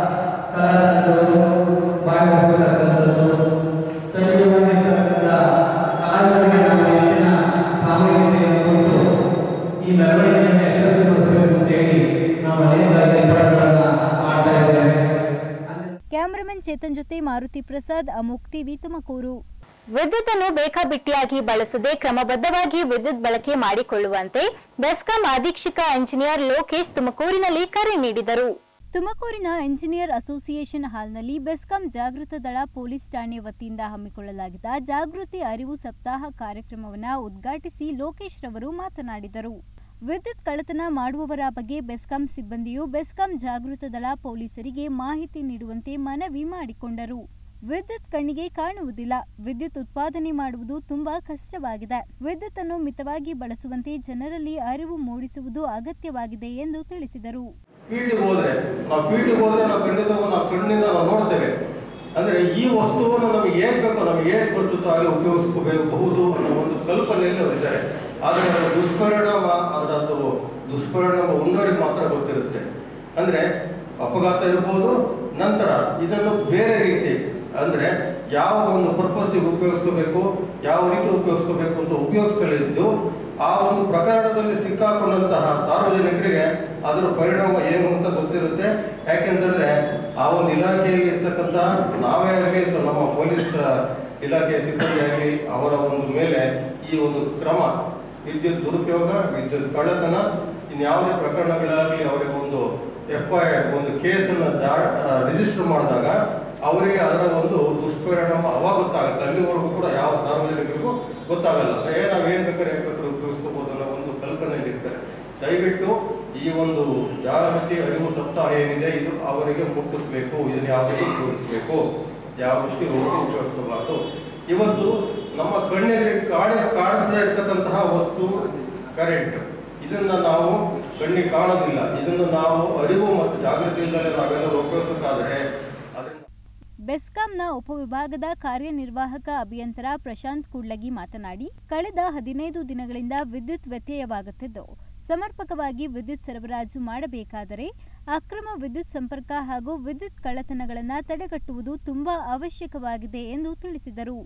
ಕಲಾವಿದರು ಭಾಗವಹಿಸತಕ್ಕಂಥದ್ದು ಸ್ಥಳೀಯವಾಗಿರ್ತಕ್ಕಂಥ ಕಲಾವಿದರಿಗೆ ನಾವು ಹೆಚ್ಚಿನ ಪ್ರಾಮುಖ್ಯತೆಯನ್ನು ಕೊಟ್ಟು ಈ ಮೆರವಣಿಗೆಯನ್ನು ಯಶಸ್ವಿಗೊಳಿಸಬೇಕು ಅಂತೇಳಿ ನಾವು ಅನೇಕ ಏರ್ಪಾಡುಗಳನ್ನು ಮಾಡ್ತಾ ಇದ್ದೇವೆ ಅಂದ್ರೆ ಕ್ಯಾಮರಾಮನ್ ಚೇತನ್ ಜೊತೆ ಮಾರುತಿ ಪ್ರಸಾದ್ ಅಮುಕ್ ಟಿವಿ ತುಮಕೂರು ವಿದ್ಯುತ್ ಅನ್ನು ಬೇಕಾಬಿಟ್ಟಿಯಾಗಿ ಬಳಸದೆ ಕ್ರಮಬದ್ಧವಾಗಿ ವಿದ್ಯುತ್ ಬಳಕೆ ಮಾಡಿಕೊಳ್ಳುವಂತೆ ಬೆಸ್ಕಾಂ ಅಧೀಕ್ಷಕ ಎಂಜಿನಿಯರ್ ಲೋಕೇಶ್ ತುಮಕೂರಿನಲ್ಲಿ ಕರೆ ನೀಡಿದರು ತುಮಕೂರಿನ ಎಂಜಿನಿಯರ್ ಅಸೋಸಿಯೇಷನ್ ಹಾಲ್ನಲ್ಲಿ ಬೆಸ್ಕಾಂ ಜಾಗೃತ ದಳ ಪೊಲೀಸ್ ಠಾಣೆ ವತಿಯಿಂದ ಹಮ್ಮಿಕೊಳ್ಳಲಾಗಿದ್ದ ಜಾಗೃತಿ ಅರಿವು ಸಪ್ತಾಹ ಕಾರ್ಯಕ್ರಮವನ್ನು ಉದ್ಘಾಟಿಸಿ ಲೋಕೇಶ್ ರವರು ಮಾತನಾಡಿದರು ವಿದ್ಯುತ್ ಕಳ್ಳತನ ಮಾಡುವವರ ಬಗ್ಗೆ ಬೆಸ್ಕಾಂ ಸಿಬ್ಬಂದಿಯು ಬೆಸ್ಕಾಂ ಜಾಗೃತ ದಳ ಪೊಲೀಸರಿಗೆ ಮಾಹಿತಿ ನೀಡುವಂತೆ ಮನವಿ ಮಾಡಿಕೊಂಡರು ವಿದ್ಯುತ್ ಕಣ್ಣಿಗೆ ಕಾಣುವುದಿಲ್ಲ ವಿದ್ಯುತ್ ಉತ್ಪಾದನೆ ಮಾಡುವುದು ತುಂಬಾ ಕಷ್ಟವಾಗಿದೆ ವಿದ್ಯುತ್ ಅನ್ನು ಮಿತವಾಗಿ ಬಳಸುವಂತೆ ಜನರಲ್ಲಿ ಅರಿವು ಮೂಡಿಸುವುದು ಅಗತ್ಯವಾಗಿದೆ ಎಂದು ತಿಳಿಸಿದರು ಫೀಲ್ಡ್ಗೆ ಹೋದ್ರೆ ನಾವು ಫೀಲ್ಡ್ಗೆ ಹೋದ್ರೆ ನಾವು ಖಂಡಿತ ನಾವು ಕಣ್ಣಿಂದ ನಾವು ನೋಡ್ತೇವೆ ಅಂದ್ರೆ ಈ ವಸ್ತುವನ್ನು ನಮಗೆ ಏನ್ ಬೇಕೋ ನಮಗೆ ಏನ್ ಗೊತ್ತುತ್ತೋ ಹಾಗೆ ಉಪಯೋಗಿಸ್ಕೋಬಹುದು ಅನ್ನೋ ಒಂದು ಕಲ್ಪನೆಯಲ್ಲಿ ಅವರಿದ್ದಾರೆ ಆದರೆ ಅದರ ದುಷ್ಪರಿಣಾಮ ಅದರದ್ದು ದುಷ್ಪರಿಣಾಮ ಉಂಡೋರಿಗೆ ಮಾತ್ರ ಗೊತ್ತಿರುತ್ತೆ ಅಂದ್ರೆ ಅಪಘಾತ ಇರ್ಬೋದು ನಂತರ ಇದನ್ನು ಬೇರೆ ರೀತಿ ಅಂದ್ರೆ ಯಾವ ಒಂದು ಪರ್ಪಸ್ಸಿಗೆ ಉಪಯೋಗಿಸ್ಕೋಬೇಕು ಯಾವ ರೀತಿ ಉಪಯೋಗಿಸ್ಕೋಬೇಕು ಅಂತ ಉಪಯೋಗಿಸ್ಕೊಳ್ಳಿದ್ದು ಆ ಒಂದು ಪ್ರಕರಣದಲ್ಲಿ ಸಿಕ್ಕಾಕೊಂಡಂತಹ ಸಾರ್ವಜನಿಕರಿಗೆ ಅದರ ಪರಿಣಾಮ ಏನು ಅಂತ ಗೊತ್ತಿರುತ್ತೆ ಯಾಕೆಂತಂದ್ರೆ ಆ ಒಂದು ಇಲಾಖೆಯಲ್ಲಿ ಇರ್ತಕ್ಕಂಥ ನಾವೇ ಆಗಲಿ ಅಥವಾ ನಮ್ಮ ಪೊಲೀಸ್ ಇಲಾಖೆ ಸಿಬ್ಬಂದಿ ಆಗಲಿ ಅವರ ಒಂದು ಮೇಲೆ ಈ ಒಂದು ಕ್ರಮ ವಿದ್ಯುತ್ ದುರುಪಯೋಗ ವಿದ್ಯುತ್ ಕಳ್ಳತನ ಇನ್ಯಾವುದೇ ಪ್ರಕರಣಗಳಾಗಲಿ ಅವರಿಗೆ ಒಂದು ಎಫ್ ಐ ಆರ್ ಒಂದು ಕೇಸನ್ನು ರಿಜಿಸ್ಟರ್ ಮಾಡಿದಾಗ ಅವರಿಗೆ ಅದರ ಒಂದು ದುಷ್ಪರಿಣಾಮ ಅವಾಗ ಗೊತ್ತಾಗುತ್ತೆ ಅಲ್ಲಿವರೆಗೂ ಕೂಡ ಯಾವ ಸಾರ್ವಜನಿಕರಿಗೂ ಗೊತ್ತಾಗಲ್ಲ ಏ ನಾವು ಏನು ಬೇಕಾದ್ರೆ ಹೇಗೆ ಬೇಕಾದ್ರೂ ಉಪಯೋಗಿಸ್ಕೋಬೋದು ಅನ್ನೋ ಒಂದು ಕಲ್ಪನೆಯಲ್ಲಿ ಇರ್ತಾರೆ ದಯವಿಟ್ಟು ಈ ಒಂದು ಜಾಗೃತಿ ಅರಿವು ಸಪ್ತಾಹ ಏನಿದೆ ಇದು ಅವರಿಗೆ ಮುಟ್ಟಿಸ್ಬೇಕು ಇದನ್ನು ಯಾವ ರೀತಿ ತೋರಿಸ್ಬೇಕು ಯಾವ ರೀತಿ ಹೋಗಿ ಉಪಯೋಗಿಸ್ಕೋಬಾರ್ದು ಇವತ್ತು ನಮ್ಮ ಕಣ್ಣಿಗೆ ಕಾಣಿ ಕಾಣಿಸದೇ ಇರ್ತಕ್ಕಂತಹ ವಸ್ತು ಕರೆಂಟ್ ಇದನ್ನ ನಾವು ಕಣ್ಣಿಗೆ ಕಾಣೋದಿಲ್ಲ ಇದನ್ನು ನಾವು ಅರಿವು ಮತ್ತು ಜಾಗೃತಿಯಿಂದಲೇ ನಾವೇನಾದ್ರು ಉಪಯೋಗಿಸಬೇಕಾದ್ರೆ ಅದರಿಂದ ಬೆಸ್ಕಾಂನ ಉಪವಿಭಾಗದ ಕಾರ್ಯನಿರ್ವಾಹಕ ಅಭಿಯಂತರ ಪ್ರಶಾಂತ್ ಕುಡ್ಲಗಿ ಮಾತನಾಡಿ ಕಳೆದ ಹದಿನೈದು ದಿನಗಳಿಂದ ವಿದ್ಯುತ್ ವ್ಯತ್ಯಯವಾಗುತ್ತಿದ್ದು ಸಮರ್ಪಕವಾಗಿ ವಿದ್ಯುತ್ ಸರಬರಾಜು ಮಾಡಬೇಕಾದರೆ ಅಕ್ರಮ ವಿದ್ಯುತ್ ಸಂಪರ್ಕ ಹಾಗೂ ವಿದ್ಯುತ್ ಕಳ್ಳತನಗಳನ್ನು ತಡೆಗಟ್ಟುವುದು ತುಂಬಾ ಅವಶ್ಯಕವಾಗಿದೆ ಎಂದು ತಿಳಿಸಿದರು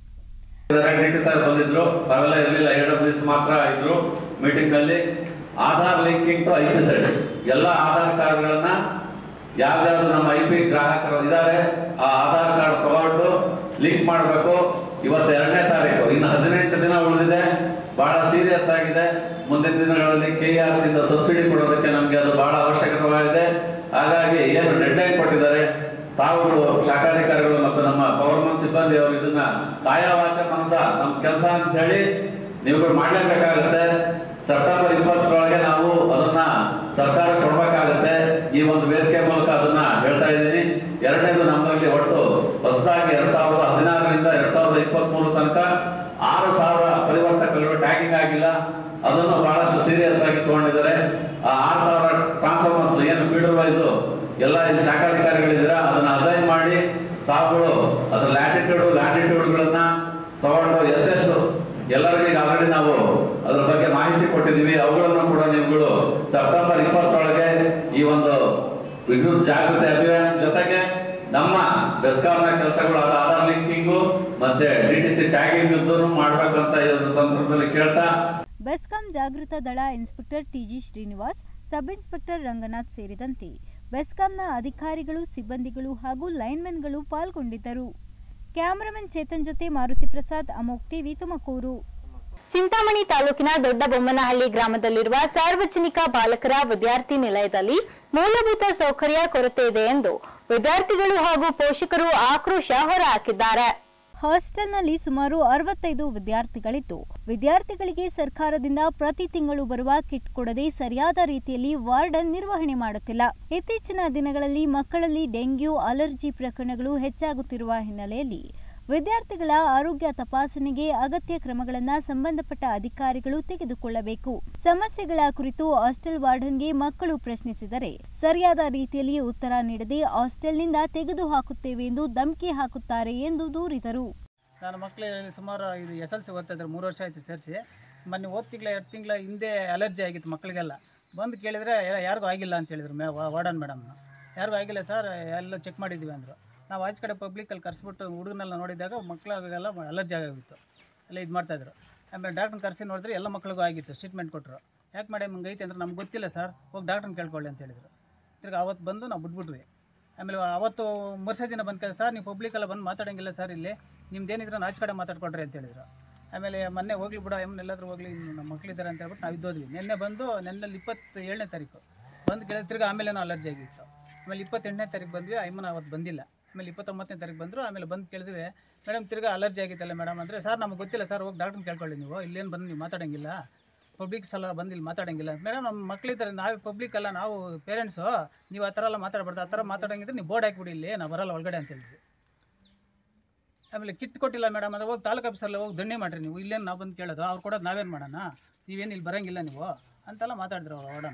ಡಿ ಸರ್ ಬಂದಿದ್ರು ಅವೆಲ್ಲ ಇರಲಿಲ್ಲ ಎರಡು ದಿವಸ ಮಾತ್ರ ಇದ್ರು ಮೀಟಿಂಗ್ ಅಲ್ಲಿ Aadhaar linking to I P set ಎಲ್ಲ ಆಧಾರ್ ಕಾರ್ಡ್ಗಳನ್ನ ಯಾವ್ದಾದ್ರು ನಮ್ಮ ಐ ಪಿ ಗ್ರಾಹಕರು ಇದ್ದಾರೆ ಆ ಆಧಾರ್ ಕಾರ್ಡ್ ತಗೊಂಡು ಲಿಂಕ್ ಮಾಡಬೇಕು ಇವತ್ತು ಎರಡನೇ ತಾರೀಕು ಇನ್ನು ಹದಿನೆಂಟು ದಿನ ಉಳಿದಿದೆ ಬಹಳ ಸೀರಿಯಸ್ ಆಗಿದೆ ಮುಂದಿನ ದಿನಗಳಲ್ಲಿ ಕೆ ಆರ್ ಇಂದ ಸಬ್ಸಿಡಿ ಕೊಡೋದಕ್ಕೆ ನಮಗೆ ಅದು ಬಹಳ ಅವಶ್ಯಕವಾಗಿದೆ ಹಾಗಾಗಿ ಏನು ಡೆಡ್ಲೈನ್ ಕೊಟ್ಟಿದ್ದಾರೆ ತಾವುಗಳು ಶಾಖಾಧಿಕಾರಿಗಳು ಮತ್ತು ನಮ್ಮ ಪವರ್ಮನ್ ಸಿಬ್ಬಂದಿ ಅವರು ಇದನ್ನ ಕಾಯ ವಾಚ ಮನಸ ನಮ್ಮ ಕೆಲಸ ಅಂತ ಹೇಳಿ ನೀವುಗಳು ಮಾಡ್ಲೇಬೇಕಾಗುತ್ತೆ ಸೆಪ್ಟೆಂಬರ್ ಇಪ್ಪತ್ತರೊಳಗೆ ನಾವು ಅದನ್ನ ಸರ್ಕಾರ ಕೊಡ್ಬೇಕಾಗುತ್ತೆ ಈ ಒಂದು ವೇದಿಕೆ ಮೂಲಕ ಅದನ್ನ ಹೇಳ್ತಾ ಇದ್ದೀನಿ ಎರಡನೇದು ನಮ್ಮಲ್ಲಿ ಒಟ್ಟು ಹೊಸದಾಗಿ ಎರಡ್ ಸಾವಿರದ ಹದಿನಾರರಿಂದ ಎರಡ್ ಸಾವಿರದ ಇಪ್ಪತ್ತ್ ಮೂರು ತನಕ ಆರು ಸಾವಿರ ಪರಿವರ್ತಕಗಳು ಟ್ಯಾಗಿಂಗ್ ಆಗಿಲ್ಲ ಅದನ್ನು ಬಹಳಷ್ಟು ಸೀರಿಯಸ್ ಆಗಿ ತಗೊಂಡಿದ್ದಾರೆ ಆ ಆರು ಸಾವಿರ ಟ್ರಾನ್ಸ್ಫಾರ್ಮರ್ಸ್ ಏನು ಫೀಡರ್ ವೈಸು ಎಲ್ಲ ಇಲ್ಲಿ ಶಾಖಾಧಿಕಾರಿಗಳಿದ್ದೀರಾ ಅದನ್ನ ಅಸೈನ್ ಮಾಡಿ ತಾವುಗಳು ಅದ್ರ ಲ್ಯಾಟಿಟ್ಯೂಡ್ ಲ್ಯಾಟಿಟ್ಯೂಡ್ಗಳನ್ನ ತಗೊಂಡು ಎಷ್ಟೆಷ್ಟು ಎಲ್ಲರಿಗೂ ಈಗ ಆಲ್ರೆಡಿ ನಾವು ಅದ್ರ ಬಗ್ಗೆ ಮಾಹಿತಿ ಕೊಟ್ಟಿದ್ದೀವಿ ಅವುಗಳನ್ನು ಕೂಡ ನೀವುಗಳು ಸೆಪ್ಟೆಂಬರ್ ಇಪ್ಪತ್ತರೊಳಗೆ ಈ ಒಂದು ವಿದ್ಯುತ್ ಜಾಗೃತಿ ಅಭಿಯಾನ ಜೊತೆಗೆ ನಮ್ಮ ಬೆಸ್ಕಾಂನ ಕೆಲಸಗಳು ಅದು ಆಧಾರ್ ಲಿಂಕಿಂಗು ಮತ್ತೆ ಡಿ ಟಿ ಸಿ ಟ್ಯಾಗಿಂಗ್ ಇದ್ದನ್ನು ಮಾಡ್ಬೇಕಂತ ಈ ಒಂದು ಸಂದರ್ಭದಲ್ಲಿ ಕೇಳ್ತಾ ಬೆಸ್ಕಾಂ ಜಾಗೃತ ದಳ inspector TG Srinivas sub inspector Ranganath ಸೇರಿದಂತೆ ಬೆಸ್ಕಾಂನ ಅಧಿಕಾರಿಗಳು ಸಿಬ್ಬಂದಿಗಳು ಹಾಗೂ ಲೈನ್ಮೆನ್ಗಳು ಪಾಲ್ಗೊಂಡಿದ್ದರು ಕ್ಯಾಮರಾಮನ್ ಚೇತನ್ ಜೊತೆ ಮಾರುತಿ ಪ್ರಸಾದ್ ಅಮೋಕ್ ಟಿವಿ ತುಮಕೂರು ಚಿಂತಾಮಣಿ ತಾಲೂಕಿನ ದೊಡ್ಡಬೊಮ್ಮನಹಳ್ಳಿ ಗ್ರಾಮದಲ್ಲಿರುವ ಸಾರ್ವಜನಿಕ ಬಾಲಕರ ವಿದ್ಯಾರ್ಥಿ ನಿಲಯದಲ್ಲಿ ಮೂಲಭೂತ ಸೌಕರ್ಯ ಕೊರತೆ ಇದೆ ಎಂದು ವಿದ್ಯಾರ್ಥಿಗಳು ಹಾಗೂ ಪೋಷಕರು ಆಕ್ರೋಶ ಹೊರಹಾಕಿದ್ದಾರೆ ಹಾಸ್ಟೆಲ್ನಲ್ಲಿ ಸುಮಾರು ಅರವತ್ತೈದು ವಿದ್ಯಾರ್ಥಿಗಳಿದ್ದು ವಿದ್ಯಾರ್ಥಿಗಳಿಗೆ ಸರ್ಕಾರದಿಂದ ಪ್ರತಿ ತಿಂಗಳು ಬರುವ ಕಿಟ್ ಕೊಡದೆ ಸರಿಯಾದ ರೀತಿಯಲ್ಲಿ ವಾರ್ಡನ್ ನಿರ್ವಹಣೆ ಮಾಡುತ್ತಿಲ್ಲ ಇತ್ತೀಚಿನ ದಿನಗಳಲ್ಲಿ ಮಕ್ಕಳಲ್ಲಿ ಡೆಂಗ್ಯೂ ಅಲರ್ಜಿ ಪ್ರಕರಣಗಳು ಹೆಚ್ಚಾಗುತ್ತಿರುವ ಹಿನ್ನೆಲೆಯಲ್ಲಿ ವಿದ್ಯಾರ್ಥಿಗಳ ಆರೋಗ್ಯ ತಪಾಸಣೆಗೆ ಅಗತ್ಯ ಕ್ರಮಗಳನ್ನು ಸಂಬಂಧಪಟ್ಟ ಅಧಿಕಾರಿಗಳು ತೆಗೆದುಕೊಳ್ಳಬೇಕು ಸಮಸ್ಯೆಗಳ ಕುರಿತು ಹಾಸ್ಟೆಲ್ ವಾರ್ಡನ್ಗೆ ಮಕ್ಕಳು ಪ್ರಶ್ನಿಸಿದರೆ ಸರಿಯಾದ ರೀತಿಯಲ್ಲಿ ಉತ್ತರ ನೀಡದೆ ಹಾಸ್ಟೆಲ್ನಿಂದ ತೆಗೆದುಹಾಕುತ್ತೇವೆ ಎಂದು ಧಮಕಿ ಹಾಕುತ್ತಾರೆ ಎಂದು ದೂರಿದರು ನಾನು ಮಕ್ಕಳು ಸುಮಾರು ಇದು ಎಸ್ ಎಲ್ ಸಿ ಓದ್ತಾ ಇದ್ದಾರೆ ಮೂರು ವರ್ಷ ಆಯಿತು ಸೇರಿಸಿ ಮೊನ್ನೆ ಓದ್ ತಿಂಗಳ ಎರಡು ತಿಂಗಳ ಹಿಂದೆ ಅಲರ್ಜಿ ಆಗಿತ್ತು ಮಕ್ಕಳಿಗೆಲ್ಲ ಬಂದು ಕೇಳಿದರೆ ಯಾರಿಗೂ ಆಗಿಲ್ಲ ಅಂತ ಹೇಳಿದ್ರು ಮೇ ವಾರ್ಡನ್ ಮೇಡಮ್ನ ಯಾರಿಗೂ ಆಗಿಲ್ಲ ಸರ್ ಎಲ್ಲ ಚೆಕ್ ಮಾಡಿದ್ದೀವಿ ಅಂದರು ನಾವು ಆಚೆ ಕಡೆ ಪಬ್ಲಿಕಲ್ಲಿ ಕರೆಸ್ಬಿಟ್ಟು ಹುಡುಗನೆಲ್ಲ ನೋಡಿದಾಗ ಮಕ್ಕಳಿಗೆಲ್ಲ ಅಲರ್ಜಿ ಆಗೋಗಿತ್ತು ಎಲ್ಲ ಇದು ಮಾಡ್ತಾಯಿದ್ರು ಆಮೇಲೆ ಡಾಕ್ಟ್ರನ್ನ ಕರೆಸಿ ನೋಡಿದ್ರೆ ಎಲ್ಲ ಮಕ್ಳಿಗೂ ಆಗಿತ್ತು ಟ್ರೀಟ್ಮೆಂಟ್ ಕೊಟ್ಟರು ಯಾಕೆ ಮೇಡಮ್ ಹಿಂಗೆ ಐತೆ ಅಂದ್ರೆ ನಮ್ಗೆ ಗೊತ್ತಿಲ್ಲ ಸರ್ ಹೋಗಿ ಡಾಕ್ಟ್ರನ್ನ ಕೇಳ್ಕೊಳ್ಳಿ ಅಂತ ಹೇಳಿದರು ತಿರ್ಗಿ ಅವತ್ತು ಬಂದು ನಾವು ಬಿಟ್ಬಿಟ್ವಿ ಆಮೇಲೆ ಅವತ್ತು ಮರುಸೇ ದಿನ ಬಂದು ಕೇಳಿ ಸರ್ ನೀವು ಪಬ್ಲಿಕೆಲ್ಲ ಬಂದು ಮಾತಾಡೋಂಗಿಲ್ಲ ಸರ್ ಇಲ್ಲಿ ನಿಮ್ದೇನಿದ್ರೆ ಆಚೆ ಕಡೆ ಮಾತಾಡ್ಕೊಡ್ರಿ ಅಂತ ಹೇಳಿದ್ರು ಆಮೇಲೆ ಮೊನ್ನೆ ಹೋಗ್ಲಿ ಬಿಡ ಎಮ್ಮನ್ ಎಲ್ಲಾದ್ರೂ ಹೋಗ್ಲಿ ಇನ್ನು ನಮ್ಮ ಮಕ್ಳಿದ್ದಾರೆ ಅಂತ ಹೇಳ್ಬಿಟ್ಟು ನಾವು ಇದ್ದೋದ್ವಿ ನಿನ್ನೆ ಬಂದು ನೆನ್ನೆಲ್ಲಿ ಇಪ್ಪತ್ತು ಏಳನೇ ತಾರೀಕು ಬಂದು ಕೇಳಿದ್ರೆ ತಿರ್ಗಿ ಆಮೇಲೆ ಅಲರ್ಜಿ ಆಗಿತ್ತು ಆಮೇಲೆ ಇಪ್ಪತ್ತೆಂಟನೇ ತಾರೀಕು ಬಂದ್ವಿ ಅಯ್ಯಮ್ಮನ ಅವತ್ತು ಬಂದಿಲ್ಲ ಆಮೇಲೆ ಇಪ್ಪತ್ತೊಂಬತ್ತನೇ ತಾರೀಕು ಬಂದರು ಆಮೇಲೆ ಬಂದು ಕೇಳಿದ್ವಿ ಮೇಡಮ್ ತಿರ್ಗಿ ಅಲರ್ಜಿ ಆಗಿತ್ತಲ್ಲ ಮೇಡಮ್ ಅಂದರೆ ಸರ್ ನಮಗೆ ಗೊತ್ತಿಲ್ಲ ಸರ್ ಹೋಗಿ ಡಾಕ್ಟ್ರನ್ನ ಕೇಳ್ಕೊಳ್ಳಿ ನೀವು ಇಲ್ಲೇನು ಬಂದು ನೀವು ಮಾತಾಡೋಂಗಿಲ್ಲ ಪಬ್ಲಿಕ್ ಸಲ ಬಂದು ಇಲ್ಲಿ ಮಾತಾಡೋಂಗಿಲ್ಲ ಮೇಡಮ್ ನಮ್ಮ ಮಕ್ಳಿದ್ದಾರೆ ನಾವೇ ಪಬ್ಲಿಕ್ ಅಲ್ಲ ನಾವು ಪೇರೆಂಟ್ಸು ನೀವು ಆ ಥರ ಎಲ್ಲ ಮಾತಾಡಬಾರ್ದು ಆ ಥರ ಮಾತಾಡೋಂಗಿದ್ರೆ ನೀವು ಬೋರ್ಡ್ ಹಾಕ್ಬಿಡಿ ಇಲ್ಲಿ ನಾವು ಬರಲ್ಲ ಒಳಗಡೆ ಅಂತ ಹೇಳಿದ್ವಿ ಆಮೇಲೆ ಕಿಟ್ ಕೊಟ್ಟಿಲ್ಲ ಮೇಡಮ್ ಅಂದರೆ ಹೋಗಿ ತಾಲೂಕು ಆಫೀಸಲ್ಲಿ ಹೋಗಿ ದಂಡೆ ಮಾಡಿರಿ ನೀವು ಇಲ್ಲೇನು ನಾವು ಬಂದು ಕೇಳೋದು ಅವ್ರು ಕೊಡೋದು ನಾವೇನು ಮಾಡೋಣ ನೀವೇನು ಇಲ್ಲಿ ಬರೋಂಗಿಲ್ಲ ನೀವು ಅಂತೆಲ್ಲ ಮಾತಾಡಿದ್ರು ಅವ್ರು ವಾರ್ಡನ್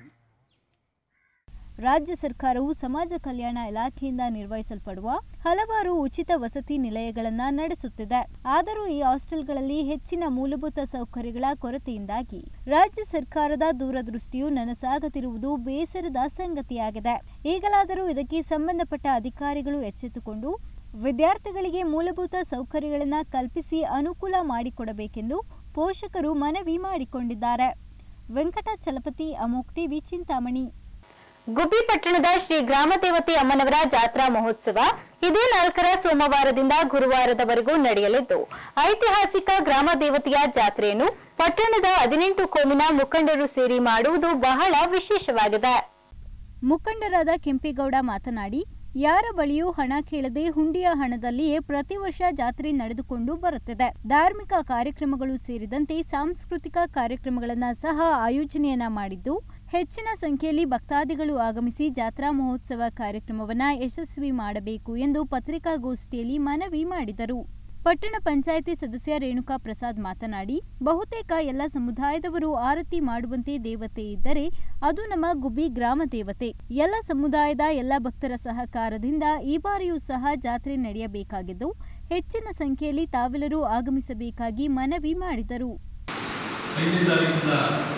ರಾಜ್ಯ ಸರ್ಕಾರವು ಸಮಾಜ ಕಲ್ಯಾಣ ಇಲಾಖೆಯಿಂದ ನಿರ್ವಹಿಸಲ್ಪಡುವ ಹಲವಾರು ಉಚಿತ ವಸತಿ ನಿಲಯಗಳನ್ನ ನಡೆಸುತ್ತಿದೆ ಆದರೂ ಈ ಹಾಸ್ಟೆಲ್ಗಳಲ್ಲಿ ಹೆಚ್ಚಿನ ಮೂಲಭೂತ ಸೌಕರ್ಯಗಳ ಕೊರತೆಯಿಂದಾಗಿ ರಾಜ್ಯ ಸರ್ಕಾರದ ದೂರದೃಷ್ಟಿಯು ನನಸಾಗದಿರುವುದು ಬೇಸರದ ಸಂಗತಿಯಾಗಿದೆ ಈಗಲಾದರೂ ಇದಕ್ಕೆ ಸಂಬಂಧಪಟ್ಟ ಅಧಿಕಾರಿಗಳು ಎಚ್ಚೆತ್ತುಕೊಂಡು ವಿದ್ಯಾರ್ಥಿಗಳಿಗೆ ಮೂಲಭೂತ ಸೌಕರ್ಯಗಳನ್ನು ಕಲ್ಪಿಸಿ ಅನುಕೂಲ ಮಾಡಿಕೊಡಬೇಕೆಂದು ಪೋಷಕರು ಮನವಿ ಮಾಡಿಕೊಂಡಿದ್ದಾರೆ ವೆಂಕಟ ಚಲಪತಿ ಅಮೋಕ್ ಟಿವಿ ಚಿಂತಾಮಣಿ ಗುಬ್ಬಿ ಪಟ್ಟಣದ ಶ್ರೀ ಗ್ರಾಮದೇವತೆ ಅಮ್ಮನವರ ಜಾತ್ರಾ ಮಹೋತ್ಸವ ಇದೇ ನಾಲ್ಕರ ಸೋಮವಾರದಿಂದ ಗುರುವಾರದವರೆಗೂ ನಡೆಯಲಿದ್ದು ಐತಿಹಾಸಿಕ ಗ್ರಾಮ ದೇವತೆಯ ಜಾತ್ರೆಯನ್ನು ಪಟ್ಟಣದ ಹದಿನೆಂಟು ಕೋಮಿನ ಮುಖಂಡರು ಸೇರಿ ಮಾಡುವುದು ಬಹಳ ವಿಶೇಷವಾಗಿದೆ ಮುಖಂಡರಾದ ಕೆಂಪೇಗೌಡ ಮಾತನಾಡಿ ಯಾರ ಬಳಿಯೂ ಹಣ ಕೇಳದೆ ಹುಂಡಿಯ ಹಣದಲ್ಲಿಯೇ ಪ್ರತಿ ವರ್ಷ ಜಾತ್ರೆ ನಡೆದುಕೊಂಡು ಬರುತ್ತಿದೆ ಧಾರ್ಮಿಕ ಕಾರ್ಯಕ್ರಮಗಳು ಸೇರಿದಂತೆ ಸಾಂಸ್ಕೃತಿಕ ಕಾರ್ಯಕ್ರಮಗಳನ್ನ ಸಹ ಆಯೋಜನೆಯನ್ನ ಮಾಡಿದ್ದು ಹೆಚ್ಚಿನ ಸಂಖ್ಯೆಯಲ್ಲಿ ಭಕ್ತಾದಿಗಳು ಆಗಮಿಸಿ ಜಾತ್ರಾ ಮಹೋತ್ಸವ ಕಾರ್ಯಕ್ರಮವನ್ನ ಯಶಸ್ವಿ ಮಾಡಬೇಕು ಎಂದು ಪತ್ರಿಕಾಗೋಷ್ಠಿಯಲ್ಲಿ ಮನವಿ ಮಾಡಿದರು ಪಟ್ಟಣ ಪಂಚಾಯಿತಿ ಸದಸ್ಯ ರೇಣುಕಾ ಪ್ರಸಾದ್ ಮಾತನಾಡಿ ಬಹುತೇಕ ಎಲ್ಲ ಸಮುದಾಯದವರು ಆರತಿ ಮಾಡುವಂತೆ ದೇವತೆ ಇದ್ದರೆ ಅದು ನಮ್ಮ ಗುಬ್ಬಿ ಗ್ರಾಮ ದೇವತೆ ಎಲ್ಲ ಸಮುದಾಯದ ಎಲ್ಲ ಭಕ್ತರ ಸಹಕಾರದಿಂದ ಈ ಬಾರಿಯೂ ಸಹ ಜಾತ್ರೆ ನಡೆಯಬೇಕಾಗಿದ್ದು ಹೆಚ್ಚಿನ ಸಂಖ್ಯೆಯಲ್ಲಿ ತಾವೆಲ್ಲರೂ ಆಗಮಿಸಬೇಕಾಗಿ ಮನವಿ ಮಾಡಿದರು ಐದನೇ ತಾರೀಕಿಂದ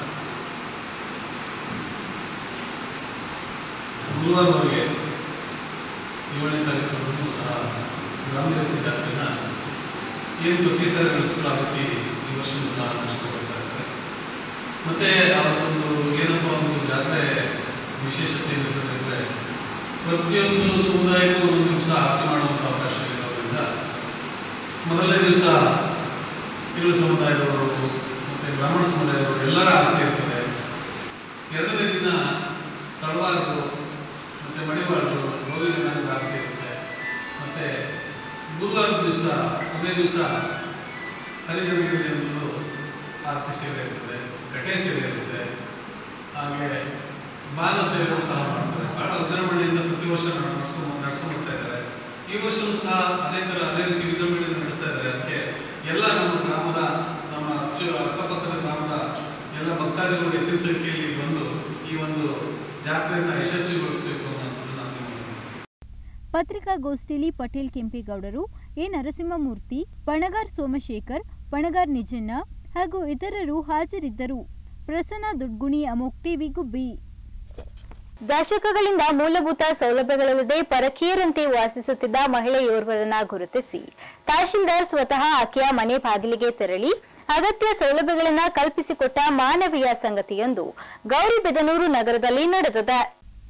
ಗುರುವಾರವರೆಗೆ ಏಳನೇ ತಾರೀಕುವರೆಗೂ ಸಹ ಗ್ರಾಮದೇವತೆ ಜಾತ್ರೆನ ಏನು ಪ್ರತಿ ಸಾರಿ ನಡೆಸ್ತಾರೋ ಆ ರೀತಿ ಈ ವರ್ಷವೂ ಸಹ ನಡೆಸ್ಕೊಳ್ತಾ ಇದ್ದಾರೆ ಮತ್ತು ಅವತ್ತೊಂದು ಏನಪ್ಪ ಒಂದು ಜಾತ್ರೆ ವಿಶೇಷತೆ ಏನಿರ್ತದೆ ಅಂದರೆ ಪ್ರತಿಯೊಂದು ಸಮುದಾಯಕ್ಕೂ ಒಂದು ದಿವಸ ಆರತಿ ಮಾಡುವಂಥ ಅವಕಾಶ ಇರೋದ್ರಿಂದ ಮೊದಲನೇ ದಿವಸ ತಿರುಳು ಸಮುದಾಯದವರು ಮತ್ತು ಬ್ರಾಹ್ಮಣ ಸಮುದಾಯದವರು ಎಲ್ಲರ ಆರತಿ ಇರ್ತದೆ ಎರಡನೇ ದಿನ ತಳವಾರರು ಮತ್ತು ಮಡಿವಾಳರು ಭವ್ಯ ಜನಾಂಗದ ಆರತಿ ಇರುತ್ತೆ ಮತ್ತು ಗುರುವಾರದ ದಿವಸ ಕೊನೆ ದಿವಸ ಹರಿಜನಗಿರಿ ಎಂಬುದು ಆರತಿ ಸೇವೆ ಇರ್ತದೆ ಘಟೆ ಸೇವೆ ಇರುತ್ತೆ ಹಾಗೆ ಬಾಲ ಸೇವೆಗಳು ಸಹ ಮಾಡ್ತಾರೆ ಭಾಳ ವಿಜೃಂಭಣೆಯಿಂದ ಪ್ರತಿ ವರ್ಷ ನಡೆಸ್ಕೊಂಡು ನಡೆಸ್ಕೊಂಡು ಬರ್ತಾ ಇದ್ದಾರೆ ಈ ವರ್ಷವೂ ಸಹ ಅದೇ ಥರ ಅದೇ ರೀತಿ ವಿಜೃಂಭಣೆಯಿಂದ ನಡೆಸ್ತಾ ಇದ್ದಾರೆ ಅದಕ್ಕೆ ಎಲ್ಲ ನಮ್ಮ ಗ್ರಾಮದ ನಮ್ಮ ಅಚ್ಚು ಅಕ್ಕಪಕ್ಕದ ಗ್ರಾಮದ ಎಲ್ಲ ಭಕ್ತಾದಿಗಳು ಹೆಚ್ಚಿನ ಸಂಖ್ಯೆಯಲ್ಲಿ ಬಂದು ಈ ಒಂದು ಜಾತ್ರೆಯನ್ನು ಯಶಸ್ವಿಗೊಳಿಸಬೇಕು ಅನ್ನೋದನ್ನು ನಾನು ನಿಮ್ಮಲ್ಲಿ ಪತ್ರಿಕಾಗೋಷ್ಠಿಯಲ್ಲಿ ಪಟೇಲ್ ಕೆಂಪೇಗೌಡರು ಎ ನರಸಿಂಹಮೂರ್ತಿ ಪಣಗಾರ್ ಸೋಮಶೇಖರ್ ಪಣಗಾರ್ ನಿಜಣ್ಣ ಹಾಗೂ ಇತರರು ಹಾಜರಿದ್ದರು ಪ್ರಸನ್ನ ದುಡ್ಗುಣಿ ಅಮೋಕ್ ಟಿವಿ ಗುಬ್ಬಿ ದಶಕಗಳಿಂದ ಮೂಲಭೂತ ಸೌಲಭ್ಯಗಳಿಲ್ಲದೆ ಪರಕೀಯರಂತೆ ವಾಸಿಸುತ್ತಿದ್ದ ಮಹಿಳೆಯೋರ್ವರನ್ನ ಗುರುತಿಸಿ ತಹಶೀಲ್ದಾರ್ ಸ್ವತಃ ಆಕೆಯ ಮನೆ ಬಾಗಿಲಿಗೆ ತೆರಳಿ ಅಗತ್ಯ ಸೌಲಭ್ಯಗಳನ್ನು ಕಲ್ಪಿಸಿಕೊಟ್ಟ ಮಾನವೀಯ ಸಂಗತಿಯೊಂದು ಗೌರಿಬಿದನೂರು ನಗರದಲ್ಲಿ ನಡೆದಿದೆ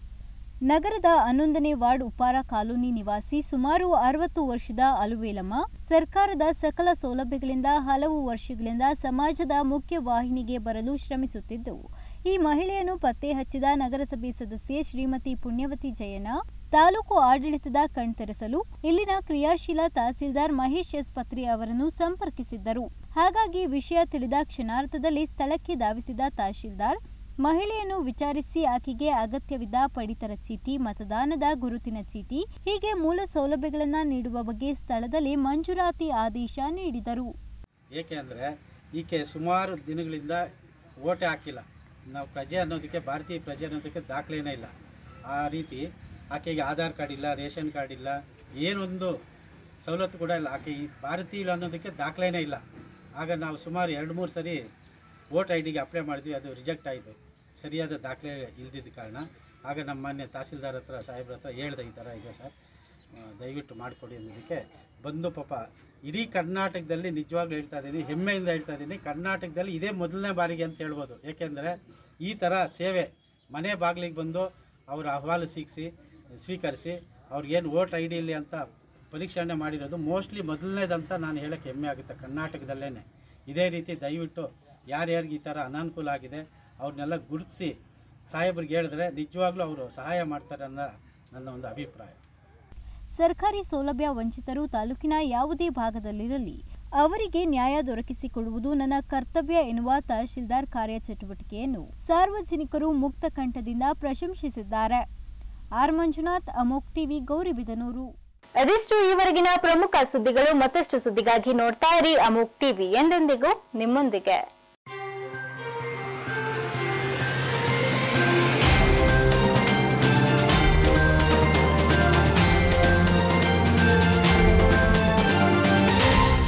ನಗರದ ಹನ್ನೊಂದನೇ ವಾರ್ಡ್ ಉಪಾರ ಕಾಲೋನಿ ನಿವಾಸಿ ಸುಮಾರು ಅರವತ್ತು ವರ್ಷದ ಅಲುವೇಲಮ್ಮ ಸರ್ಕಾರದ ಸಕಲ ಸೌಲಭ್ಯಗಳಿಂದ ಹಲವು ವರ್ಷಗಳಿಂದ ಸಮಾಜದ ಮುಖ್ಯ ವಾಹಿನಿಗೆ ಬರಲು ಶ್ರಮಿಸುತ್ತಿದ್ದು ಈ ಮಹಿಳೆಯನ್ನು ಪತ್ತೆ ಹಚ್ಚಿದ ನಗರಸಭೆ ಸದಸ್ಯೆ ಶ್ರೀಮತಿ ಪುಣ್ಯವತಿ ಜಯಣ್ಣ ತಾಲೂಕು ಆಡಳಿತದ ಕಣ್ತೆರೆಸಲು ಇಲ್ಲಿನ ಕ್ರಿಯಾಶೀಲ ತಹಸೀಲ್ದಾರ್ ಮಹೇಶ್ ಎಸ್ ಪತ್ರಿ ಅವರನ್ನು ಸಂಪರ್ಕಿಸಿದ್ದರು ಹಾಗಾಗಿ ವಿಷಯ ತಿಳಿದ ಕ್ಷಣಾರ್ಧದಲ್ಲಿ ಸ್ಥಳಕ್ಕೆ ಧಾವಿಸಿದ ತಹಶೀಲ್ದಾರ್ ಮಹಿಳೆಯನ್ನು ವಿಚಾರಿಸಿ ಆಕೆಗೆ ಅಗತ್ಯವಿದ್ದ ಪಡಿತರ ಚೀಟಿ ಮತದಾನದ ಗುರುತಿನ ಚೀಟಿ ಹೀಗೆ ಮೂಲ ಸೌಲಭ್ಯಗಳನ್ನು ನೀಡುವ ಬಗ್ಗೆ ಸ್ಥಳದಲ್ಲಿ ಮಂಜೂರಾತಿ ಆದೇಶ ನೀಡಿದರು ಏಕೆ ಅಂದರೆ ಈಕೆ ಸುಮಾರು ದಿನಗಳಿಂದ ಓಟೆ ಹಾಕಿಲ್ಲ ನಾವು ಪ್ರಜೆ ಅನ್ನೋದಕ್ಕೆ ಭಾರತೀಯ ಪ್ರಜೆ ಅನ್ನೋದಕ್ಕೆ ದಾಖಲೆನೇ ಇಲ್ಲ ಆ ರೀತಿ ಆಕೆಗೆ ಆಧಾರ್ ಕಾರ್ಡ್ ಇಲ್ಲ ರೇಷನ್ ಕಾರ್ಡ್ ಇಲ್ಲ ಏನೊಂದು ಸವಲತ್ತು ಕೂಡ ಇಲ್ಲ ಆಕೆ ಈ ಭಾರತೀಯ ಅನ್ನೋದಕ್ಕೆ ದಾಖಲೆನೇ ಇಲ್ಲ ಆಗ ನಾವು ಸುಮಾರು ಎರಡು ಮೂರು ಸರಿ ವೋಟ್ ಐ ಡಿಗೆ ಅಪ್ಲೈ ಮಾಡಿದ್ವಿ ಅದು ರಿಜೆಕ್ಟ್ ಆಯಿತು ಸರಿಯಾದ ದಾಖಲೆ ಇಲ್ದಿದ್ದ ಕಾರಣ ಆಗ ನಮ್ಮ ಮಾನ್ಯ ತಹಸೀಲ್ದಾರ್ ಹತ್ರ ಸಾಹೇಬ್ರ ಹತ್ರ ಹೇಳ್ದೆ ಈ ಥರ ಇದೆ ಸರ್ ಆ, ದಯವಿಟ್ಟು ಮಾಡಿಕೊಡಿ ಅನ್ನೋದಕ್ಕೆ ಬಂದು ಪಾಪ ಇಡೀ ಕರ್ನಾಟಕದಲ್ಲಿ ನಿಜವಾಗ್ಲೂ ಹೇಳ್ತಾ ಇದ್ದೀನಿ ಹೆಮ್ಮೆಯಿಂದ ಹೇಳ್ತಾ ಇದ್ದೀನಿ ಕರ್ನಾಟಕದಲ್ಲಿ ಇದೇ ಮೊದಲನೇ ಬಾರಿಗೆ ಅಂತ ಹೇಳ್ಬೋದು ಏಕೆಂದರೆ ಈ ಥರ ಸೇವೆ ಮನೆ ಬಾಗಿಲಿಗೆ ಬಂದು ಅವರ ಅಹವಾಲು ಸಿಗಿಸಿ ಸ್ವೀಕರಿಸಿ ಅವ್ರಿಗೇನು ವೋಟ್ ಐ ಡಿ ಇಲ್ಲಿ ಅಂತ ಪರೀಕ್ಷಣೆ ಮಾಡಿರೋದು ಮೋಸ್ಟ್ಲಿ ಮೊದಲನೇದಂತ ನಾನು ಹೇಳೋಕ್ಕೆ ಹೆಮ್ಮೆ ಆಗುತ್ತೆ ಕರ್ನಾಟಕದಲ್ಲೇ ಇದೇ ರೀತಿ ದಯವಿಟ್ಟು ಯಾರ್ಯಾರಿಗೆ ಈ ಥರ ಅನಾನುಕೂಲ ಆಗಿದೆ ಅವ್ರನ್ನೆಲ್ಲ ಗುರುತಿಸಿ ಸಾಹೇಬ್ರಿಗೆ ಹೇಳಿದ್ರೆ ನಿಜವಾಗ್ಲೂ ಅವರು ಸಹಾಯ ಮಾಡ್ತಾರೆ ಅನ್ನೋ ನನ್ನ ಒಂದು ಅಭಿಪ್ರಾಯ ಸರ್ಕಾರಿ ಸೌಲಭ್ಯ ವಂಚಿತರು ತಾಲೂಕಿನ ಯಾವುದೇ ಭಾಗದಲ್ಲಿರಲಿ ಅವರಿಗೆ ನ್ಯಾಯ ದೊರಕಿಸಿಕೊಡುವುದು ನನ್ನ ಕರ್ತವ್ಯ ಎನ್ನುವ ತಹಶೀಲ್ದಾರ್ ಕಾರ್ಯಚಟುವಟಿಕೆಯನ್ನು ಸಾರ್ವಜನಿಕರು ಮುಕ್ತ ಕಂಠದಿಂದ ಪ್ರಶಂಸಿಸಿದ್ದಾರೆ ಆರ್ ಮಂಜುನಾಥ್ ಅಮೋಕ್ ಟಿವಿ ಗೌರಿಬಿದನೂರು ಅದಿಷ್ಟು ಈವರೆಗಿನ ಪ್ರಮುಖ ಸುದ್ದಿಗಳು ಮತ್ತಷ್ಟು ಸುದ್ದಿಗಾಗಿ ನೋಡ್ತಾ ಇರಿ ಅಮುಕ್ ಟಿವಿ ಎಂದೆಂದಿಗೂ ನಿಮ್ಮೊಂದಿಗೆ